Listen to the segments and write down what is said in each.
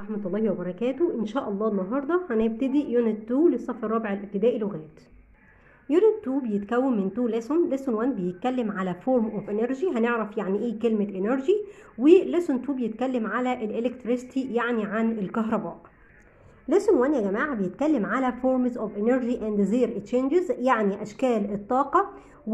ورحمة الله وبركاته إن شاء الله النهاردة هنبتدي يونت 2 للصف الرابع الابتدائي لغات يونت 2 بيتكون من 2 ليسون ليسون 1 بيتكلم على فورم اوف انرجي هنعرف يعني ايه كلمة انرجي وليسون 2 بيتكلم على الالكتريستي يعني عن الكهرباء ليسون 1 يا جماعة بيتكلم على forms of energy and their changes يعني أشكال الطاقة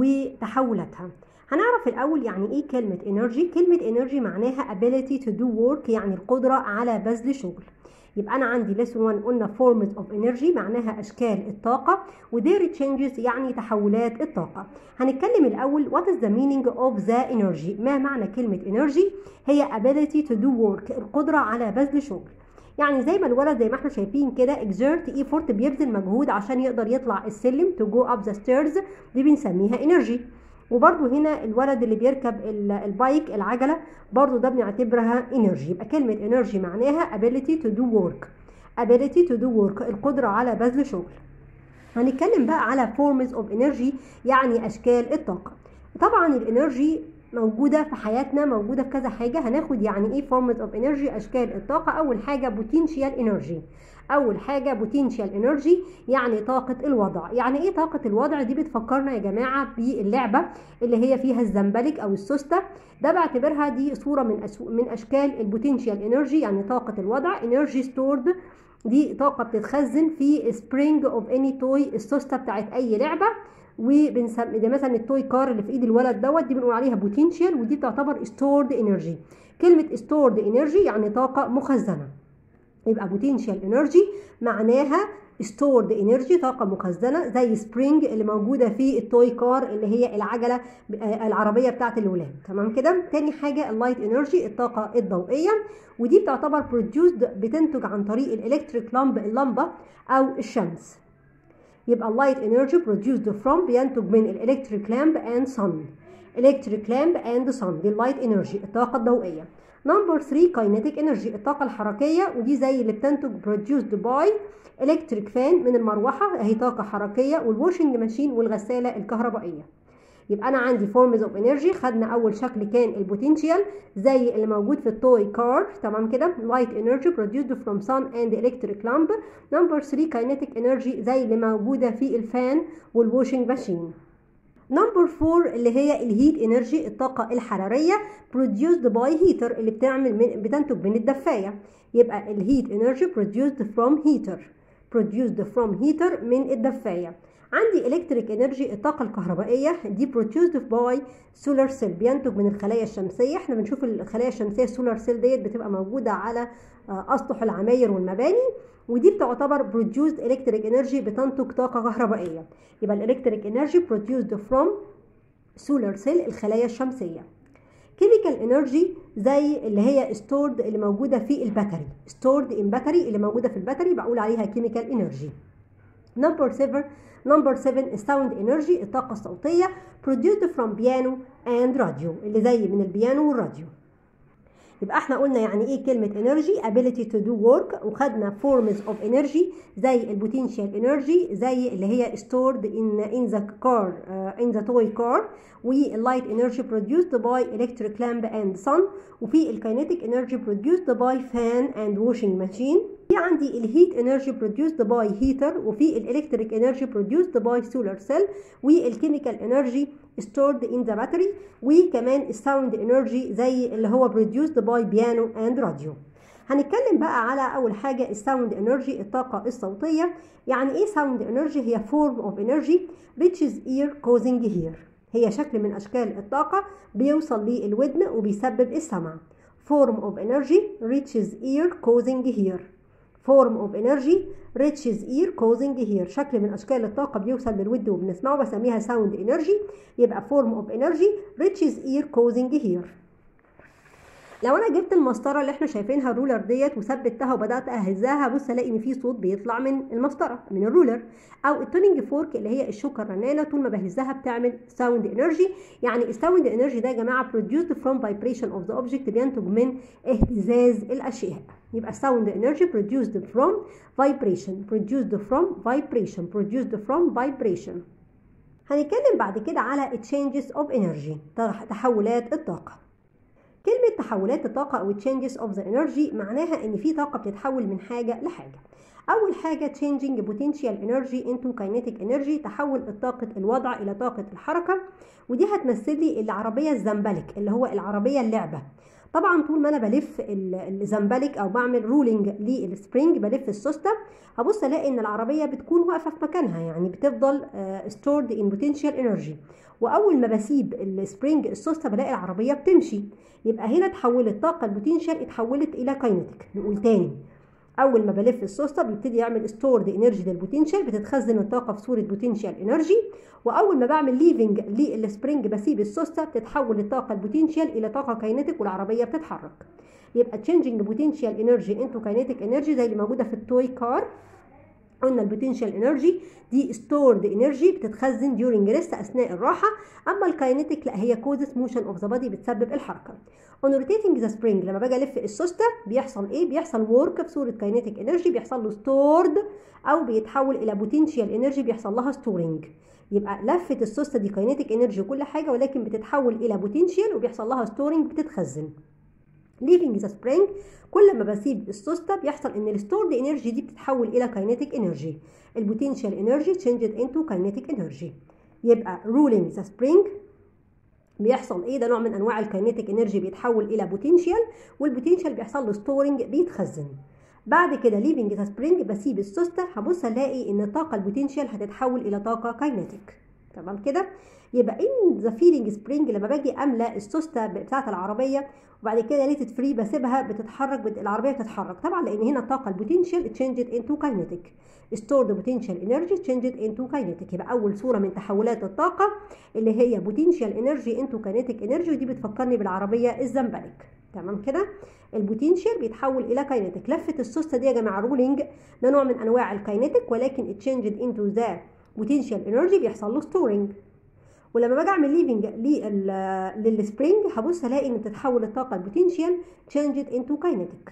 وتحولاتها هنعرف الأول يعني إيه كلمة energy كلمة energy معناها ability to do work يعني القدرة على بذل شغل يبقى أنا عندي lesson 1 قلنا forms of energy معناها أشكال الطاقة و their changes يعني تحولات الطاقة هنتكلم الأول what is the meaning of the energy ما معنى كلمة energy هي ability to do work القدرة على بذل شغل يعني زي ما الولد زي ما احنا شايفين كده exert effort بيبذل مجهود عشان يقدر يطلع السلم to go up the stairs دي بنسميها energy وبرده هنا الولد اللي بيركب البايك العجله برده ده بنعتبرها انرجي يبقى كلمه انرجي معناها ability to do work ability to do work القدره على بذل شغل هنتكلم بقى على forms of energy يعني اشكال الطاقه طبعا الانرجي موجودة في حياتنا موجودة في كذا حاجة هناخد يعني ايه forms of energy اشكال الطاقة اول حاجة potential energy اول حاجه بوتنشال انرجي يعني طاقه الوضع يعني ايه طاقه الوضع دي بتفكرنا يا جماعه باللعبه اللي هي فيها الزنبلك او السوسته ده بعتبرها دي صوره من أسو من اشكال البوتنشال انرجي يعني طاقه الوضع انرجي ستورد دي طاقه بتتخزن في سبرينج اوف اني توي السوسته بتاعت اي لعبه وبنسمي ده مثلا التوي كار اللي في ايد الولد دوت دي بنقول عليها بوتنشال ودي تعتبر ستورد انرجي كلمه ستورد انرجي يعني طاقه مخزنه يبقى بوتنشال انرجي معناها ستورد انرجي طاقه مخزنه زي سبرينج اللي موجوده في التوي كار اللي هي العجله العربيه بتاعه الولاد تمام كده تاني حاجه اللايت انرجي الطاقه الضوئيه ودي بتعتبر بروديوسد بتنتج عن طريق الالكتريك لامب اللمبه او الشمس يبقى اللايت انرجي بروديوسد فروم بينتج من الالكتريك لامب اند صن الكتريك لامب اند صن دي اللايت انرجي الطاقه الضوئيه نمبر 3 كاينيتيك انرجي الطاقه الحركيه ودي زي اللي بتنتج produced باي الكتريك فان من المروحه اهي طاقه حركيه والواشنج ماشين والغساله الكهربائيه يبقى انا عندي فورمز اوف انرجي خدنا اول شكل كان البوتنشال زي اللي موجود في التوي كار تمام كده لايت انرجي produced from sun and electric lamp نمبر 3 كاينيتيك انرجي زي اللي موجوده في الفان والواشنج ماشين نمبر 4 اللي هي الهيت انرجي الطاقة الحرارية produced by heater اللي بتعمل من بتنتج من الدفاية يبقى الهيت انرجي produced from heater produced from heater من الدفاية عندي الكتريك انرجي الطاقة الكهربائية دي produced by solar cell بينتج من الخلايا الشمسية احنا بنشوف الخلايا الشمسية السولار سيل ديت بتبقى موجودة على اسطح العماير والمباني ودي بتعتبر produced electric energy بتنتج طاقة كهربائية يبقى الالكتريك انرجي produced from solar cell الخلايا الشمسية chemical energy زي اللي هي stored اللي موجودة في الباتري stored in battery اللي موجودة في الباتري بقول عليها chemical energy number 7 number 7 sound energy الطاقة الصوتية produced from piano and radio اللي زي من البيانو والراديو يبقى احنا قلنا يعني ايه كلمة energy ability to do work وخدنا forms of energy زي البوتنشال energy زي اللي هي stored in in the car uh, in the toy car والlight energy produced by electric lamp and sun وفي الكينيتيك energy produced by fan and washing machine في عندي الهيت انرجي produced by heater وفي الالكتريك انرجي produced by solar cell والكيميكال انرجي stored in the battery وكمان الساوند انرجي زي اللي هو produced by piano and radio هنتكلم بقى على اول حاجه الساوند انرجي الطاقه الصوتيه يعني ايه ساوند انرجي هي form of energy reaches ear causing hear هي شكل من اشكال الطاقه بيوصل للودن وبيسبب السمع form of energy reaches ear causing hear form of energy reaches ear causing hear شكل من اشكال الطاقه بيوصل للود وبنسمعه بسميها sound energy يبقى form of energy reaches ear causing hear لو انا جبت المسطره اللي احنا شايفينها الرولر ديت وثبتها وبدات اهزها بص الاقي ان في صوت بيطلع من المسطره من الرولر او التونينج فورك اللي هي الشوكه الرنانه طول ما بهزها بتعمل ساوند انرجي يعني الساوند انرجي ده يا جماعه produced from vibration of the object بينتج من اهتزاز الاشياء يبقى sound energy produced from vibration produced from vibration produced from vibration هنتكلم بعد كده على changes of energy تحولات الطاقه كلمة تحولات الطاقة أو changes of the energy معناها إن في طاقة بتتحول من حاجة لحاجة. أول حاجة changing potential energy into kinetic energy تحول الطاقة الوضع إلى طاقة الحركة ودي هتمثل لي العربية الزنبلك اللي هو العربية اللعبة. طبعا طول ما انا بلف الزنبلك او بعمل رولينج للسبرينج بلف السوسته هبص الاقي ان العربيه بتكون واقفه في مكانها يعني بتفضل ستورد ان بوتنشال انرجي واول ما بسيب السبرينج السوسته بلاقي العربيه بتمشي يبقى هنا اتحولت الطاقه البوتنشال اتحولت الى كاينتيك نقول تاني اول ما بلف السوسته بيبتدي يعمل ستورد انرجي للبوتنشال بتتخزن الطاقه في صوره بوتنشال انرجي واول ما بعمل ليفنج للسبرينج بسيب السوسته بتتحول الطاقه البوتنشال الى طاقه كاينتيك والعربيه بتتحرك يبقى تشينجينج بوتنشال انرجي انتو كاينتيك انرجي زي اللي موجوده في التوي كار قلنا البوتنشال انرجي دي ستورد انرجي بتتخزن ديورنج ريست اثناء الراحه اما الكاينتيك لا هي كوزس موشن اوف ذا بادي بتسبب الحركه اون روتيتنج ذا سبرينج لما باجي الف السوسته بيحصل ايه بيحصل ورك في صوره كاينتيك انرجي بيحصل له ستورد او بيتحول الى بوتنشال انرجي بيحصل لها ستورنج يبقى لفه السوسته دي كاينتيك انرجي وكل حاجه ولكن بتتحول الى بوتنشال وبيحصل لها ستورنج بتتخزن ليفنج ذا سبرينج كل ما بسيب السوسته بيحصل ان الستورد انرجي دي بتتحول الى كاينتيك انرجي البوتنشال انرجي تشينجد انتو كاينتيك انرجي يبقى رولينج ذا سبرينج بيحصل ايه ده نوع من انواع الكاينتيك انرجي بيتحول الى بوتنشال والبوتنشال بيحصل له ستورنج بيتخزن بعد كده ليفنج ذا سبرينج بسيب السوسته هبص الاقي ان الطاقه البوتنشال هتتحول الى طاقه كاينتيك تمام كده يبقى ان ذا فيلينج سبرينج لما باجي املى السوسته بتاعه العربيه وبعد كده ليتد فري بسيبها بتتحرك بت... العربيه بتتحرك طبعا لان هنا الطاقه البوتنشال تشينجد انتو كاينتيك ستورد بوتنشال انرجي تشينجد انتو كاينتيك يبقى اول صوره من تحولات الطاقه اللي هي بوتنشال انرجي انتو كاينتيك انرجي ودي بتفكرني بالعربيه الزنبلك تمام كده البوتنشال بيتحول الى كاينتيك لفه السوسته دي يا جماعه رولينج ده نوع من انواع الكاينتيك ولكن تشينجد انتو ذا بوتنشال انرجي بيحصل له ستورنج ولما باجي اعمل ليفنج للسبرينج هبص الاقي ان بتتحول الطاقه البوتنشال تشينجد انتو كاينتيك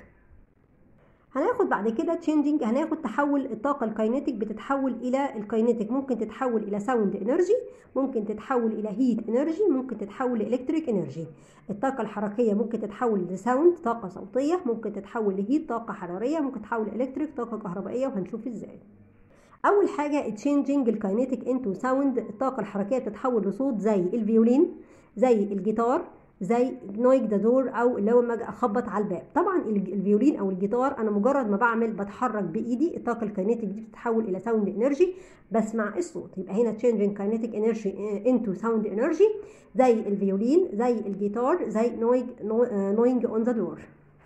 هناخد بعد كده تشينجينج هناخد تحول الطاقه الكاينتيك بتتحول الى الكاينتيك ممكن تتحول الى ساوند انرجي ممكن تتحول الى هيت انرجي ممكن تتحول لالكتريك انرجي الطاقه الحركيه ممكن تتحول لساوند طاقه صوتيه ممكن تتحول لهيت طاقه حراريه ممكن تتحول لالكتريك طاقه كهربائيه وهنشوف ازاي اول حاجه تشينجينج الكاينتيك انتو ساوند الطاقه الحركيه بتتحول لصوت زي الفيولين زي الجيتار زي نويك ذا دور او اللي هو لما اجي اخبط على الباب طبعا الفيولين او الجيتار انا مجرد ما بعمل بتحرك بايدي الطاقه الكاينتيك دي بتتحول الى ساوند انرجي بسمع الصوت يبقى هنا تشينجينج كاينتيك انرجي انتو ساوند انرجي زي الفيولين زي الجيتار زي نوينج نوينج اون ذا دور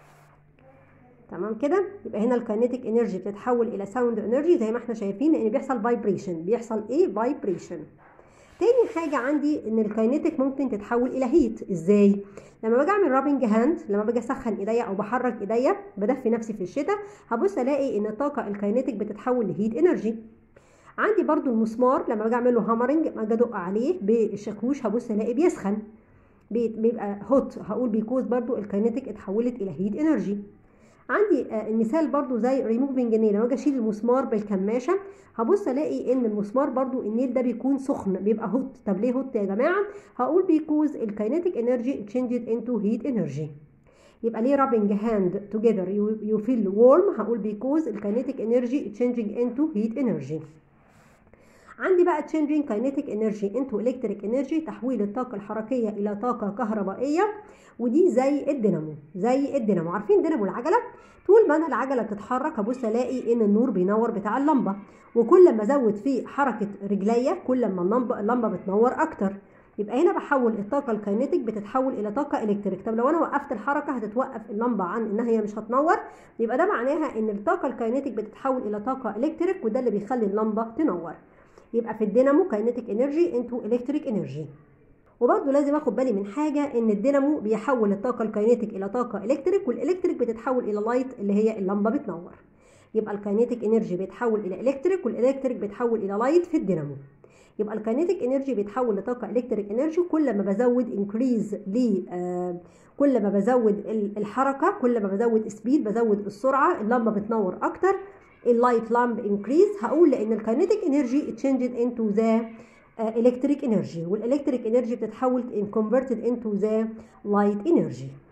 تمام كده يبقى هنا الكاينتيك انرجي بتتحول الى ساوند انرجي زي ما احنا شايفين ان بيحصل فايبريشن بيحصل ايه فايبريشن تاني حاجة عندي ان الكاينتيك ممكن تتحول الى هيت ازاي لما باجي اعمل رابنج هاند لما باجي اسخن ايديا او بحرك ايديا بدفي نفسي في الشتاء هبص الاقي ان الطاقة الكاينتيك بتتحول لهيت انرجي عندي برضو المسمار لما باجي اعمل له هامرنج ما اجي ادق عليه بالشاكوش هبص الاقي بيسخن بيبقى هوت هقول بيكوز برضو الكاينتيك اتحولت الى هيت انرجي عندي المثال برضو زي ريموفنج نيل لما اجي اشيل المسمار بالكماشه هبص الاقي ان المسمار برضو النيل ده بيكون سخن بيبقى هوت طب ليه هوت يا جماعه هقول بيكوز الكاينتيك انرجي تشينجد انتو هيت انرجي يبقى ليه رابنج هاند توجذر يو فيل وورم هقول بيكوز الكاينتيك انرجي تشينجينج انتو هيت انرجي عندي بقى تشينجينج كاينتيك انرجي انتو الكتريك انرجي تحويل الطاقه الحركيه الى طاقه كهربائيه ودي زي الدينامو زي الدينامو عارفين دينامو العجله طول ما انا العجله بتتحرك ابص الاقي ان النور بينور بتاع اللمبه وكل ما ازود في حركه رجليا كل ما اللمبه اللمبه بتنور اكتر يبقى هنا بحول الطاقه الكاينتيك بتتحول الى طاقه الكتريك طب لو انا وقفت الحركه هتتوقف اللمبه عن انها هي مش هتنور يبقى ده معناها ان الطاقه الكاينتيك بتتحول الى طاقه الكتريك وده اللي بيخلي اللمبه تنور يبقى في الدينامو كاينتيك انرجي انتو الكتريك انرجي وبرضه لازم اخد بالي من حاجه ان الدينامو بيحول الطاقه الكاينتيك الى طاقه الكتريك والالكتريك بتتحول الى لايت اللي هي اللمبه بتنور يبقى الكاينتيك انرجي بيتحول الى الكتريك والالكتريك بيتحول الى لايت في الدينامو يبقى الكاينتيك انرجي بيتحول لطاقه الكتريك انرجي كل ما بزود انكريز ل كل ما بزود الحركه كل ما بزود سبيد بزود السرعه اللمبه بتنور اكتر اللايت لامب انكريز هقول لان الكاينتيك انرجي تشينجد انتو ذا الكتريك انرجي والالكتريك انرجي بتتحول ان كونفرتد انتو ذا لايت انرجي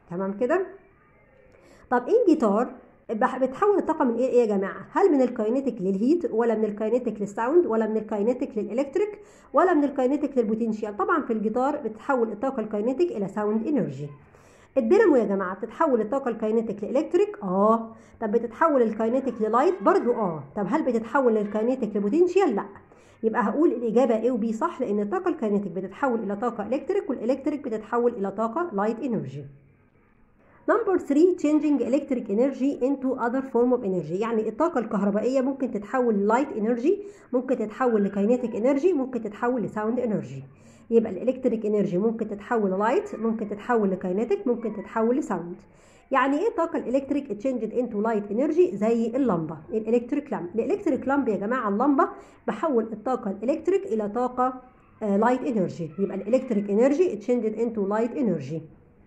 تمام كده طب ايه الجيتار بح- بتحول الطاقة من ايه ايه يا جماعة؟ هل من الكاينيتيك للهيت ولا من الكاينيتيك للساوند ولا من الكاينيتيك للالكتريك ولا من الكاينيتيك للبوتنشال؟ طبعا في الجيتار بتحول الطاقة الكاينيتيك إلى ساوند انرجي. الدينامو يا جماعة بتتحول الطاقة الكاينيتيك لإلكتريك؟ اه. طب بتتحول الكاينيتيك للايت؟ برضو اه. طب هل بتتحول الكاينيتيك لبوتنشال؟ لا. يبقى هقول الإجابة A و B صح لأن الطاقة الكاينيتيك بتتحول إلى طاقة إلكتريك والإلكتريك بتتحول إلى طاقة لايت انرجي. نمبر 3 changing electric energy into other form of energy يعني الطاقة الكهربائية ممكن تتحول للايت انرجي ممكن تتحول لكاينيتيك انرجي ممكن تتحول لساوند انرجي يبقى الالكتريك انرجي ممكن تتحول للايت ممكن تتحول لكاينيتيك ممكن تتحول لساوند يعني ايه الطاقه الالكتريك اتشينجد انتو لايت انرجي زي اللمبه الالكتريك لامب الالكتريك لامب يا جماعه اللمبه بحول الطاقه الالكتريك الى طاقه لايت انرجي يبقى الالكتريك انرجي اتشينجد انتو لايت انرجي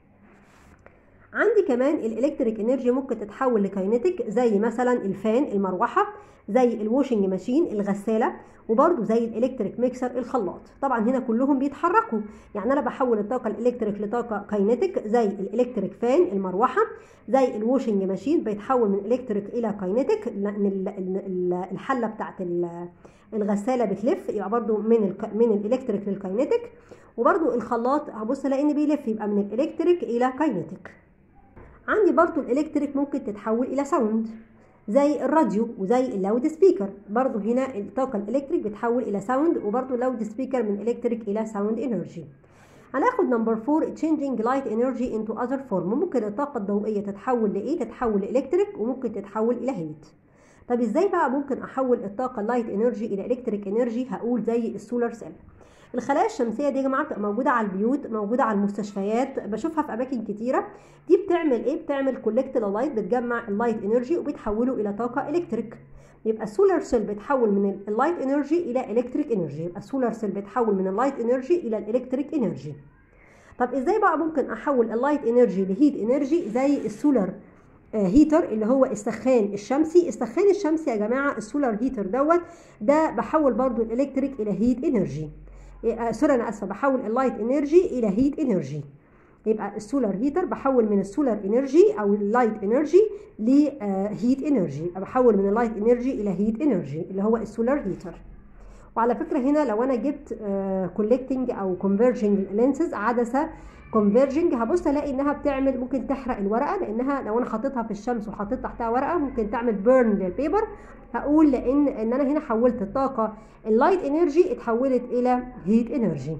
عندي كمان الالكتريك انرجي ممكن تتحول لكاينيتيك زي مثلا الفان المروحه زي الواشنج ماشين الغساله وبرده زي الالكتريك ميكسر الخلاط طبعا هنا كلهم بيتحركوا يعني انا بحول الطاقه الالكتريك لطاقه كاينيتيك زي الالكتريك فان المروحه زي الواشنج ماشين بيتحول من الكتريك الى كاينيتيك لان ال- ال- الحله بتاعت ال- الغساله بتلف يبقى برده من ال من الالكتريك للكاينيتيك وبرده الخلاط هبص الاقي ان بيلف يبقى من الالكتريك الى كاينيتيك عندي برضو الالكتريك ممكن تتحول الى ساوند زي الراديو وزي اللاود سبيكر برضو هنا الطاقة الالكتريك بتحول الى ساوند وبرضو لاود سبيكر من الكتريك الى ساوند انرجي هناخد نمبر 4 changing light energy into other form ممكن الطاقة الضوئية تتحول لايه تتحول لالكتريك وممكن تتحول الى هيت طب ازاي بقى ممكن احول الطاقة اللايت انرجي الى الكتريك انرجي هقول زي السولار سيل الخلايا الشمسيه دي يا جماعه بتبقى موجوده على البيوت موجوده على المستشفيات بشوفها في اماكن كتيره دي بتعمل ايه بتعمل كولكت لايت بتجمع اللايت انرجي وبتحوله الى طاقه الكتريك يبقى السولار سيل بتحول من اللايت انرجي الى الكتريك انرجي يبقى السولار سيل بتحول من اللايت انرجي الى الالكتريك انرجي طب ازاي بقى ممكن احول اللايت انرجي لهيت انرجي زي السولار هيتر اللي هو السخان الشمسي السخان الشمسي يا جماعه السولار هيتر دوت ده بحول برضو الالكتريك الى هيت انرجي آه سوري انا اسفه بحول اللايت انرجي الى هيت انرجي يبقى السولار هيتر بحول من السولار انرجي او اللايت انرجي لهيت انرجي يبقى بحول من اللايت انرجي الى هيت انرجي اللي هو السولار هيتر وعلى فكره هنا لو انا جبت كولكتنج او كونفرجنج لينسز عدسه كونفرجنج هبص الاقي انها بتعمل ممكن تحرق الورقه لانها لو انا حطيتها في الشمس وحطيت تحتها ورقه ممكن تعمل بيرن للبيبر هقول لان ان انا هنا حولت الطاقه اللايت انرجي اتحولت الى هيت انرجي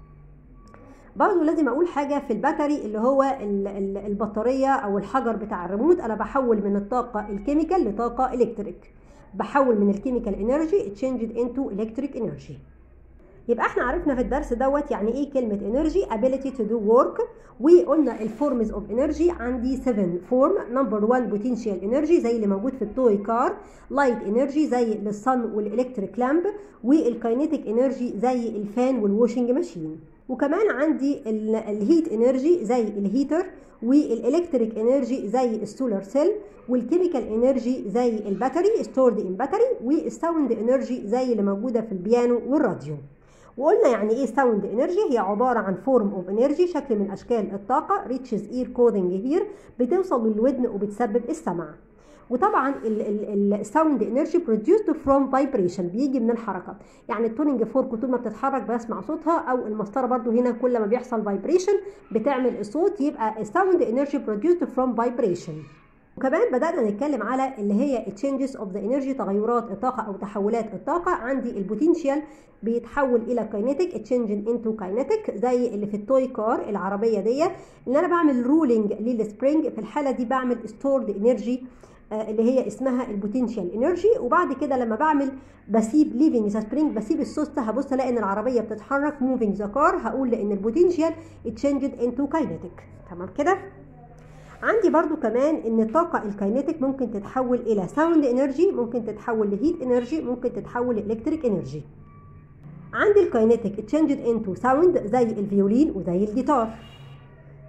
برضه لازم اقول حاجه في الباتري اللي هو البطاريه او الحجر بتاع الريموت انا بحول من الطاقه الكيميكال لطاقه الكتريك بحول من الكيميكال انرجي تشينجد انتو الكتريك انرجي يبقى احنا عرفنا في الدرس دوت يعني ايه كلمه انرجي ability to do work وقلنا الفورمز اوف انرجي عندي 7 فورم نمبر 1 بوتنشال انرجي زي اللي موجود في التوي كار لايت انرجي زي الصن والالكتريك لامب والكاينيتيك انرجي زي الفان والواشنج ماشين وكمان عندي الهيت انرجي زي الهيتر والالكتريك انرجي زي السولار سيل والكيميكال انرجي زي الباتري ستورد ان باتري والساوند انرجي زي اللي موجوده في البيانو والراديو وقلنا يعني ايه ساوند انرجي هي عباره عن فورم اوف انرجي شكل من اشكال الطاقه ريتشز اير كودنج هير بتوصل للودن وبتسبب السمع وطبعا الساوند انرجي بروديوسد فروم فايبريشن بيجي من الحركه يعني التوننج فورك طول ما بتتحرك بسمع صوتها او المسطره برضو هنا كل ما بيحصل فايبريشن بتعمل الصوت يبقى الساوند انرجي بروديوسد فروم فايبريشن وكمان بدأنا نتكلم على اللي هي changes of the energy تغيرات الطاقة أو تحولات الطاقة عندي البوتنشال بيتحول إلى كاينيتيك changing into kinetic زي اللي في التوي كار العربية دي اللي أنا بعمل رولينج للسبرينج في الحالة دي بعمل stored energy اللي هي اسمها البوتنشال انرجي وبعد كده لما بعمل بسيب ليفنج سبرينج بسيب السوسته هبص الاقي ان العربيه بتتحرك موفينج ذا كار هقول لان البوتنشال اتشينجد انتو كاينيتيك تمام كده عندي برضو كمان ان الطاقة الكاينيتيك ممكن تتحول الى ساوند انرجي ممكن تتحول لهيت انرجي ممكن تتحول لالكتريك انرجي عندي الكاينيتيك اتشينجد انتو ساوند زي الفيولين وزي الجيتار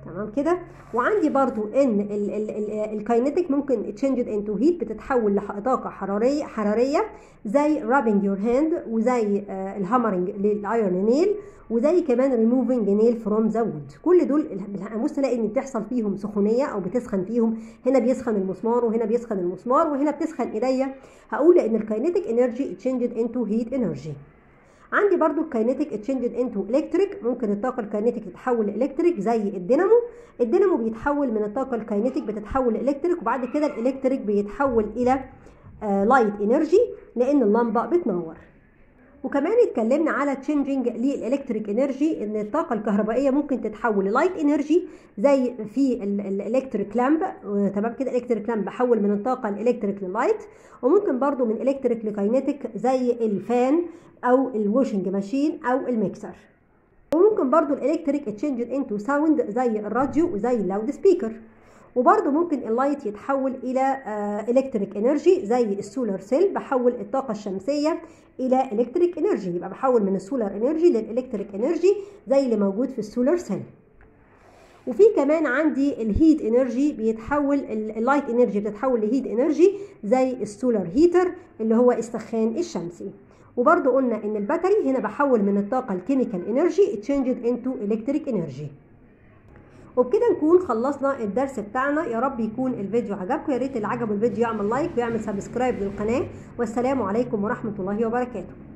تمام كده وعندي برضو ان الكاينتيك ممكن تشينجد انتو هيت بتتحول لطاقه حراريه حراريه زي رابنج يور هاند وزي الهامرنج للايرون نيل وزي كمان ريموفنج نيل فروم ذا وود كل دول بص الاقي ان بتحصل فيهم سخونيه او بتسخن فيهم هنا بيسخن المسمار وهنا بيسخن المسمار وهنا بتسخن ايديا هقول ان الكاينتيك انرجي تشينجد انتو هيت انرجي عندي برضو الكاينتيك اتشينجد انتو الكتريك ممكن الطاقه الكاينتيك تتحول لالكتريك زي الدينامو الدينامو بيتحول من الطاقه الكاينتيك بتتحول لالكتريك وبعد كده الالكتريك بيتحول الى لايت انرجي لان اللمبه بتنور وكمان اتكلمنا على تشينجينج للالكتريك انرجي ان الطاقه الكهربائيه ممكن تتحول للايت انرجي زي في الالكتريك لامب تمام كده الكتريك لامب بحول من الطاقه الالكتريك للايت وممكن برضو من الكتريك لكاينتيك زي الفان او الواشنج ماشين او الميكسر وممكن برضو الالكتريك اتشينجد انتو ساوند زي الراديو وزي اللاود سبيكر وبرضه ممكن اللايت يتحول الى الكتريك انرجي زي السولار سيل بحول الطاقه الشمسيه الى الكتريك انرجي يبقى بحول من السولار انرجي للالكتريك انرجي زي اللي موجود في السولار سيل وفي كمان عندي الهيت انرجي بيتحول اللايت انرجي بتتحول لهيت انرجي زي السولار هيتر اللي هو السخان الشمسي وبرضه قلنا ان الباتري هنا بحول من الطاقه الكيميكال انرجي تشينجد انتو الكتريك انرجي وبكده نكون خلصنا الدرس بتاعنا يا رب يكون الفيديو عجبكم يا ريت اللي عجبه الفيديو يعمل لايك ويعمل سبسكرايب للقناه والسلام عليكم ورحمه الله وبركاته